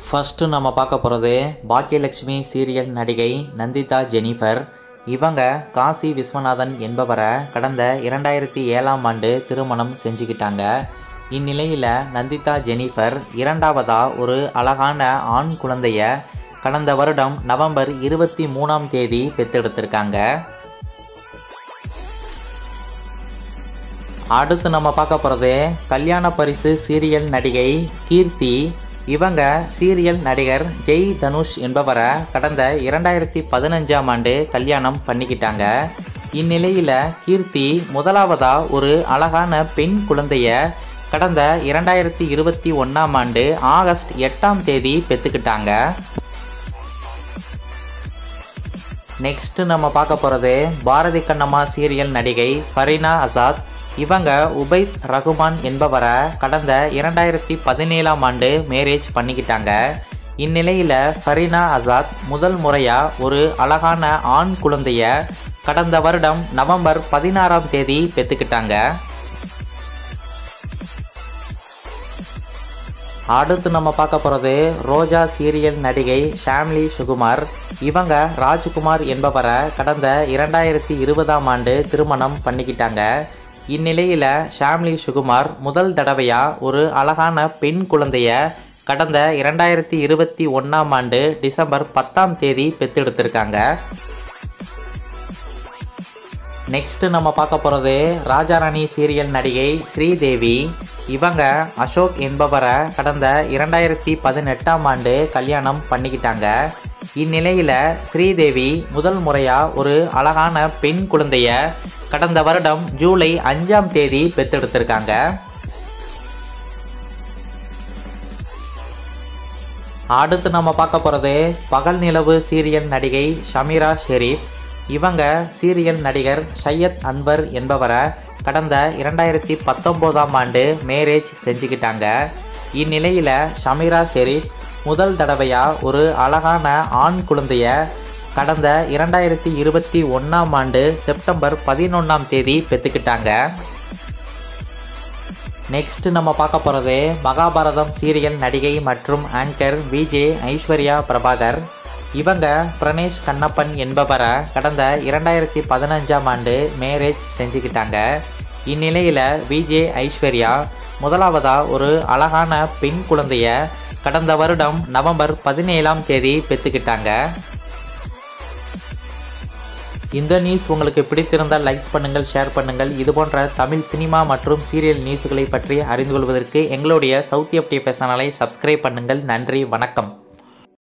first நம்ம பார்க்க போகிறது பாக்கியலட்சுமி சீரியல் நடிகை நந்திதா ஜெனிஃபர் இவங்க காசி விஸ்வநாதன் என்பவரை கடந்த இரண்டாயிரத்தி ஏழாம் ஆண்டு திருமணம் செஞ்சுக்கிட்டாங்க இந்நிலையில் நந்திதா ஜெனிஃபர் இரண்டாவதா ஒரு அழகான ஆண் குழந்தைய கடந்த வருடம் நவம்பர் இருபத்தி மூணாம் தேதி பெத்தெடுத்திருக்காங்க அடுத்து நம்ம பார்க்க போகிறது கல்யாண பரிசு சீரியல் நடிகை கீர்த்தி இவங்க சீரியல் நடிகர் ஜெய் தனுஷ் என்பவரை கடந்த இரண்டாயிரத்தி பதினஞ்சாம் ஆண்டு கல்யாணம் பண்ணிக்கிட்டாங்க இந்நிலையில் கீர்த்தி முதலாவதா ஒரு அழகான பெண் குழந்தைய கடந்த இரண்டாயிரத்தி இருபத்தி ஒன்றாம் ஆண்டு ஆகஸ்ட் எட்டாம் தேதி பெற்றுக்கிட்டாங்க நெக்ஸ்ட் நம்ம பார்க்க போகிறது பாரதி கண்ணம்மா சீரியல் நடிகை ஃபரீனா அசாத் இவங்க உபைத் ரகுமான் என்பவரை கடந்த இரண்டாயிரத்தி பதினேழாம் ஆண்டு மேரேஜ் பண்ணிக்கிட்டாங்க இந்நிலையில் ஃபரீனா அசாத் முதல் முறையாக ஒரு அழகான ஆண் குழந்தைய கடந்த வருடம் நவம்பர் பதினாறாம் தேதி பெற்றுக்கிட்டாங்க அடுத்து நம்ம பார்க்க போகிறது ரோஜா சீரியல் நடிகை ஷாம்லி சுகுமார் இவங்க ராஜ்குமார் என்பவரை கடந்த இரண்டாயிரத்தி இருபதாம் ஆண்டு திருமணம் பண்ணிக்கிட்டாங்க இந்நிலையில் ஷாம்லி சுகுமார் முதல் தடவையாக ஒரு அழகான பெண் குழந்தைய கடந்த இரண்டாயிரத்தி இருபத்தி ஒன்றாம் ஆண்டு டிசம்பர் பத்தாம் தேதி பெற்றெடுத்திருக்காங்க நெக்ஸ்ட்டு நம்ம பார்க்க போகிறது ராஜாராணி சீரியல் நடிகை ஸ்ரீதேவி இவங்க அசோக் என்பவரை கடந்த இரண்டாயிரத்தி பதினெட்டாம் ஆண்டு கல்யாணம் பண்ணிக்கிட்டாங்க இந்நிலையில் ஸ்ரீதேவி முதல் முறையாக ஒரு அழகான பெண் குழந்தைய கடந்த வருடம் ஜூலை அஞ்சாம் தேதி பெற்றெடுத்திருக்காங்க அடுத்து நம்ம பார்க்க போகிறது பகல் நிலவு சீரியல் நடிகை ஷமீரா ஷெரீப் இவங்க சீரியல் நடிகர் சையத் அன்வர் என்பவரை கடந்த இரண்டாயிரத்தி பத்தொம்போதாம் ஆண்டு மேரேஜ் செஞ்சுக்கிட்டாங்க இந்நிலையில் ஷமீரா ஷெரீப் முதல் தடவையாக ஒரு அழகான ஆண் குழந்தைய கடந்த இரண்டாயிரத்தி இருபத்தி ஒன்றாம் ஆண்டு செப்டம்பர் பதினொன்றாம் தேதி பெற்றுக்கிட்டாங்க நெக்ஸ்ட் நம்ம பார்க்க போகிறது மகாபாரதம் சீரியல் நடிகை மற்றும் ஆங்கர் விஜே ஐஸ்வர்யா பிரபாகர் இவங்க பிரணேஷ் கண்ணப்பன் என்பவரை கடந்த இரண்டாயிரத்தி பதினஞ்சாம் ஆண்டு மேரேஜ் செஞ்சுக்கிட்டாங்க இந்நிலையில் விஜே ஐஸ்வர்யா முதலாவதாக ஒரு அழகான பெண் குழந்தைய கடந்த வருடம் நவம்பர் பதினேழாம் தேதி பெற்றுக்கிட்டாங்க இந்த நியூஸ் உங்களுக்கு பிடித்திருந்தால் லைக்ஸ் பண்ணுங்கள் ஷேர் பண்ணுங்கள் இது போன்ற தமிழ் சினிமா மற்றும் சீரியல் நியூஸ்களை பற்றி அறிந்து கொள்வதற்கு எங்களுடைய சவுத் அப்டிய சேனலை சப்ஸ்கிரைப் பண்ணுங்கள் நன்றி வணக்கம்